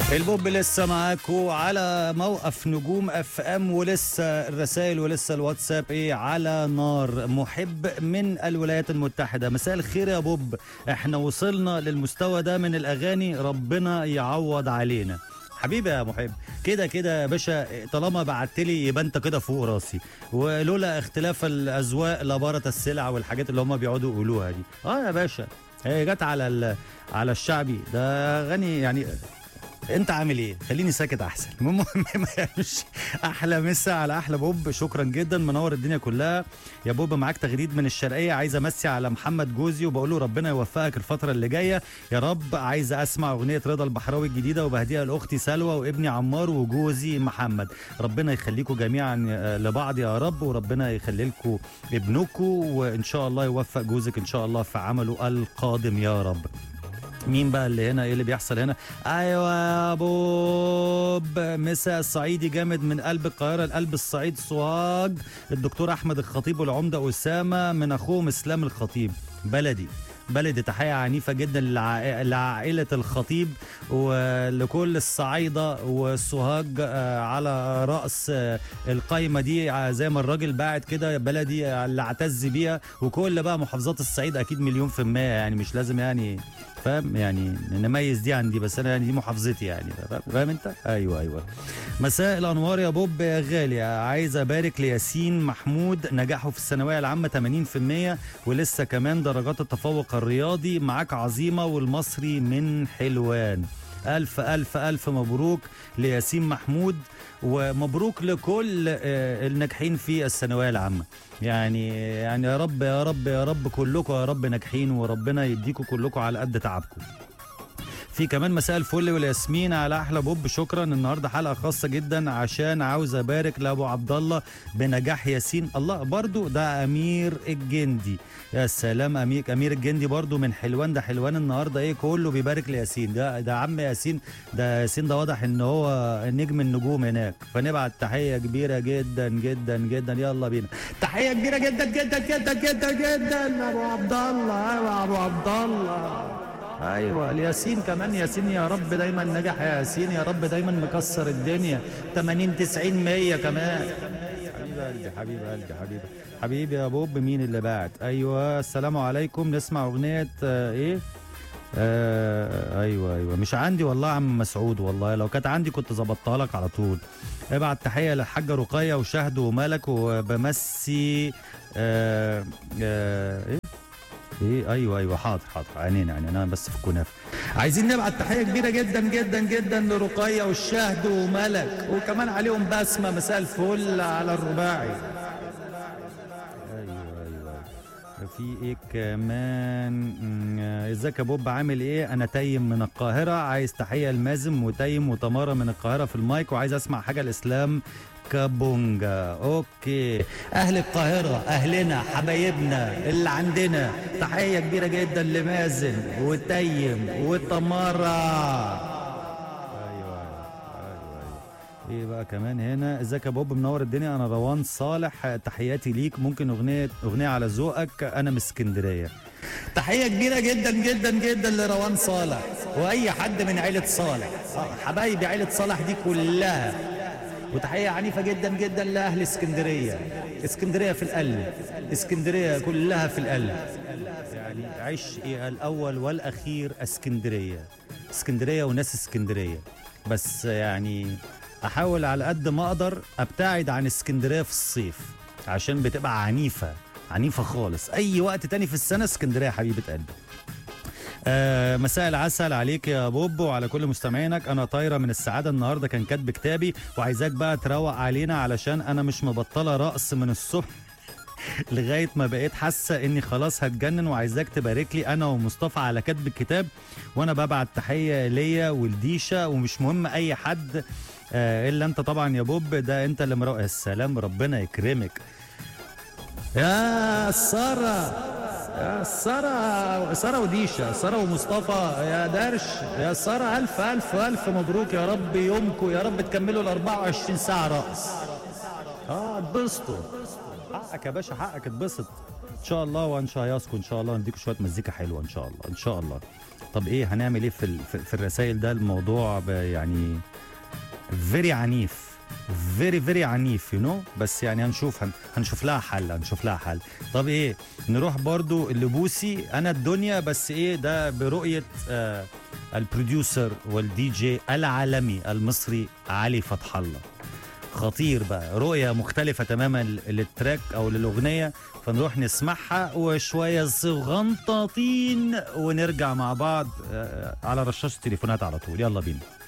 البوب لسه معاكو على موقف نجوم اف ام ولسه الرسائل ولسه الواتساب ايه على نار محب من الولايات المتحده مساء الخير يا بوب احنا وصلنا للمستوى ده من الاغاني ربنا يعوض علينا حبيبي يا محب كده كده يا باشا طالما بعت لي يبقى انت كده فوق راسي ولولا اختلاف الاذواق لبارت السلع والحاجات اللي هم بيقعدوا يقولوها دي اه يا باشا هي جت على ال- على الشعبي ده غني يعني انت عامل ايه خليني ساكت احسن المهم مش احلى مسا على احلى بوب شكرا جدا منور الدنيا كلها يا بوب معاك تغريد من الشرقيه عايز امسي على محمد جوزي وبقول له ربنا يوفقك الفتره اللي جايه يا رب عايز اسمع اغنيه رضا البحراوي الجديده وبهديها لاختي سلوى وابني عمار وجوزي محمد ربنا يخليكم جميعا آه، لبعض يا رب وربنا يخلي لكم ابنكم وان شاء الله يوفق جوزك ان شاء الله في عمله القادم يا رب مين بقى اللي هنا ايه اللي بيحصل هنا ايوه يا بوب مسا الصعيدي جامد من قلب القاهره لقلب الصعيد سوهاج الدكتور احمد الخطيب والعمده اسامه من اخوهم اسلام الخطيب بلدي بلدي تحية عنيفة جدا لع- لعائلة الخطيب ولكل الصعايدة والسوهاج آه، على رأس آه، القايمة دي آه، زي ما الراجل باعت كده بلدي آه، اللي اعتز بيها وكل بقى محافظات الصعيد أكيد مليون في المية يعني مش لازم يعني فاهم يعني نميز دي عندي بس انا يعني دي محافظتي يعني فاهم- فاهم انت ايوه ايوه مساء الانوار يا بوب يا غالي عايز ابارك لياسين محمود نجاحه في الثانويه العامه 80% ولسه كمان درجات التفوق الرياضي معاك عظيمه والمصري من حلوان ألف ألف ألف مبروك لياسين محمود ومبروك لكل آه، الناجحين في الثانوية العامة يعني يعني يا رب يا رب يا رب كلكم يا رب ناجحين وربنا يديكم كلكم على قد تعبكم في كمان مساء الفل والياسمين على احلى بوب شكرا النهارده حلقه خاصه جدا عشان عاوز ابارك لابو عبد الله بنجاح ياسين الله برضو ده امير الجندي يا سلام امير امير الجندي برضو من حلوان ده حلوان النهارده ايه كله بيبارك لياسين ده ده عم ياسين ده ياسين ده واضح ان هو نجم النجوم هناك فنبعت تحيه كبيره جدا جدا جدا يلا بينا تحيه كبيره جدا جدا جدا جدا جدا ابو عبد الله ايوه ابو عبد الله ايوه الياسين كمان ياسين يا رب دايما نجح يا ياسين يا رب دايما مكسر الدنيا 80 90 100 كمان حبيب قلبي حبيب قلبي حبيبي حبيبي يا بوب مين اللي بعت ايوه السلام عليكم نسمع اغنيه آه ايه آه ايوه ايوه مش عندي والله يا عم مسعود والله لو كانت عندي كنت ظبطتها لك على طول ابعت تحيه للحاجه رقيه وشهد وملك وبمسي آه آه ايه ايه ايوه ايوه حاضر حاضر عينينا يعني انا بس في الكنافه عايزين نبعت تحيه كبيره جدا جدا جدا لرقيه والشهد وملك وكمان عليهم بسمه مساء الفل على الرباعي ايوه ايوه في ايه كمان مم، آه، ازيك يا بوب عامل ايه انا تيم من القاهره عايز تحيه لمازم وتيم وتمارا من القاهره في المايك وعايز اسمع حاجه الاسلام كابونجا اوكي اهل القاهره اهلنا حبايبنا اللي عندنا تحيه كبيره جدا لمازن وتيم وتمارا ايوه ايوه ايه بقى كمان هنا ازيك يا بوب منور الدنيا انا روان صالح تحياتي ليك ممكن اغنيه اغنيه على ذوقك انا من اسكندريه تحيه كبيره جدا جدا جدا لروان صالح واي حد من عيله صالح آه، حبايبي عيله صالح دي كلها وتحيه عنيفه جدا جدا لاهل اسكندريه اسكندريه في القلب اسكندريه كلها في القلب يعني عشقي الاول والاخير اسكندريه اسكندريه وناس اسكندريه بس يعني احاول على قد ما اقدر ابتعد عن اسكندريه في الصيف عشان بتبقى عنيفه عنيفه خالص اي وقت تاني في السنه اسكندريه حبيبه قلبي آه مساء العسل عليك يا بوب وعلى كل مستمعينك انا طايره من السعاده النهارده كان كاتب كتابي وعايزاك بقى تروق علينا علشان انا مش مبطله رقص من الصبح لغايه ما بقيت حاسه اني خلاص هتجنن وعايزاك تبارك لي انا ومصطفى على كتب الكتاب وانا ببعت تحيه ليا ولديشا ومش مهم اي حد آه الا انت طبعا يا بوب ده انت اللي مروق السلام ربنا يكرمك يا ساره يا ساره ساره وديشا ساره ومصطفى يا درش يا ساره الف الف الف مبروك يا رب يومكم يا رب تكملوا ال 24 ساعه رقص اه اتبسطوا حقك يا باشا حقك اتبسط ان شاء الله وهنشهيصكم ان شاء الله نديكم شويه مزيكا حلوه ان شاء الله ان شاء الله طب ايه هنعمل ايه في ال- في, في الرسائل ده الموضوع ب- يعني فيري عنيف فيري فيري عنيف يو نو بس يعني هنشوف هن هنشوف لها حل هنشوف لها حل طب ايه نروح برضو لبوسي انا الدنيا بس ايه ده برؤيه آه البروديوسر والدي جي العالمي المصري علي فتح الله خطير بقى رؤية مختلفة تماما للتراك أو للأغنية فنروح نسمعها وشوية صغنطاطين ونرجع مع بعض آه، على رشاش التليفونات على طول يلا بينا